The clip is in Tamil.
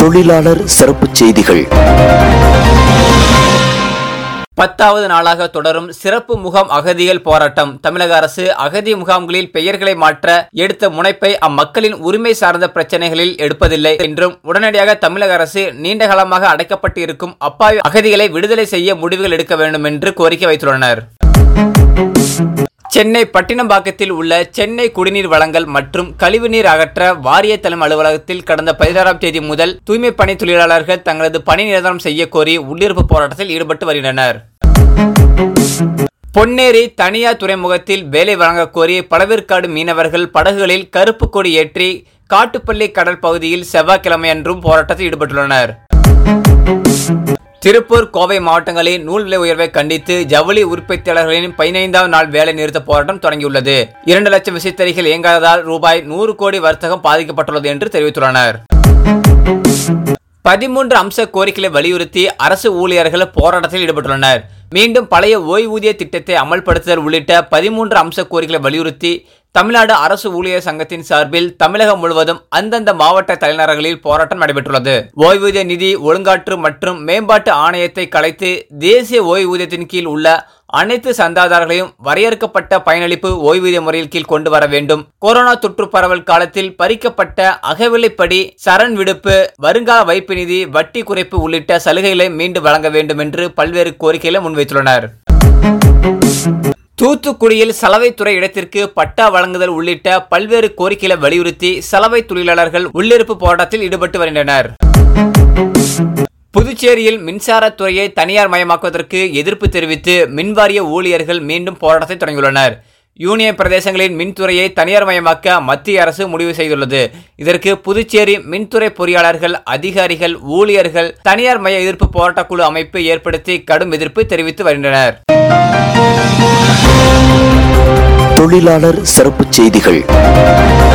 தொழிலாளர் சிறப்புச் செய்திகள் பத்தாவது நாளாக தொடரும் சிறப்பு முகாம் அகதிகள் போராட்டம் தமிழக அரசு அகதி முகாம்களில் பெயர்களை மாற்ற எடுத்த முனைப்பை அம்மக்களின் உரிமை சார்ந்த பிரச்சனைகளில் எடுப்பதில்லை என்றும் உடனடியாக தமிழக அரசு நீண்ட காலமாக அடைக்கப்பட்டு இருக்கும் அப்பாவி அகதிகளை விடுதலை செய்ய முடிவுகள் எடுக்க வேண்டும் என்று கோரிக்கை வைத்துள்ளனர் சென்னை பட்டினம்பாக்கத்தில் உள்ள சென்னை குடிநீர் வழங்கல் மற்றும் கழிவுநீர் அகற்ற வாரிய தலைமை அலுவலகத்தில் கடந்த பதினாறாம் தேதி முதல் தூய்மை பணி தொழிலாளர்கள் தங்களது பணி நிரந்தரம் செய்ய கோரி உள்ளிருப்பு போராட்டத்தில் ஈடுபட்டு வருகின்றனர் பொன்னேரி தனியார் துறைமுகத்தில் வேலை வழங்கக் கோரி பழவேற்காடு மீனவர்கள் படகுகளில் கருப்பு கொடி ஏற்றி காட்டுப்பள்ளி கடல் பகுதியில் செவ்வாய்க்கிழமையன்றும் போராட்டத்தில் ஈடுபட்டுள்ளனர் திருப்பூர் கோவை மாவட்டங்களில் நூல் விலை உயர்வை கண்டித்து ஜவுளி உற்பத்தியாளர்களின் பதினைந்தாம் நாள் வேலை நிறுத்த போராட்டம் தொடங்கியுள்ளது இரண்டு லட்சம் விசைத்தறிகள் இயங்காததால் ரூபாய் நூறு கோடி வர்த்தகம் பாதிக்கப்பட்டுள்ளது என்று தெரிவித்துள்ளனர் பதிமூன்று அம்ச கோரிக்கைகளை வலியுறுத்தி அரசு ஊழியர்கள் போராட்டத்தில் ஈடுபட்டுள்ளனர் மீண்டும் பழைய ஓய்வூதிய திட்டத்தை அமல்படுத்துதல் உள்ளிட்ட பதிமூன்று அம்ச கோரிக்கைகளை வலியுறுத்தி தமிழ்நாடு அரசு ஊழியர் சங்கத்தின் சார்பில் தமிழகம் முழுவதும் அந்தந்த மாவட்ட தலைநகர்களில் போராட்டம் நடைபெற்றுள்ளது ஓய்வூதிய நிதி ஒழுங்காற்று மற்றும் மேம்பாட்டு ஆணையத்தை கலைத்து தேசிய ஓய்வூதியத்தின் கீழ் உள்ள அனைத்து சந்தாதாரர்களையும் வரையறுக்கப்பட்ட பயனளிப்பு ஓய்வூதிய முறையில் கீழ் கொண்டு வர வேண்டும் கொரோனா தொற்று பரவல் காலத்தில் பறிக்கப்பட்ட அகவிலைப்படி சரண் விடுப்பு வருங்கால வைப்பு நிதி வட்டி குறைப்பு உள்ளிட்ட சலுகைகளை மீண்டும் வழங்க வேண்டும் என்று பல்வேறு கோரிக்கைகளை முன்வைத்துள்ளனர் தூத்துக்குடியில் சலவைத்துறை இடத்திற்கு பட்டா வழங்குதல் உள்ளிட்ட பல்வேறு கோரிக்கைகளை வலியுறுத்தி சலவை தொழிலாளர்கள் உள்ளிருப்பு போராட்டத்தில் ஈடுபட்டு வருகின்றனர் புதுச்சேரியில் மின்சாரத்துறையை தனியார் மயமாக்குவதற்கு எதிர்ப்பு தெரிவித்து மின்வாரிய ஊழியர்கள் மீண்டும் போராட்டத்தை தொடங்கியுள்ளனர் யூனியன் பிரதேசங்களின் மின்துறையை தனியார் மயமாக்க மத்திய அரசு முடிவு செய்துள்ளது இதற்கு புதுச்சேரி மின்துறை பொறியாளர்கள் அதிகாரிகள் ஊழியர்கள் தனியார் மய எதிர்ப்பு போராட்டக் குழு அமைப்பு ஏற்படுத்தி கடும் எதிர்ப்பு தெரிவித்து வருகின்றனர் தொழிலாளர் சிறப்புச் செய்திகள்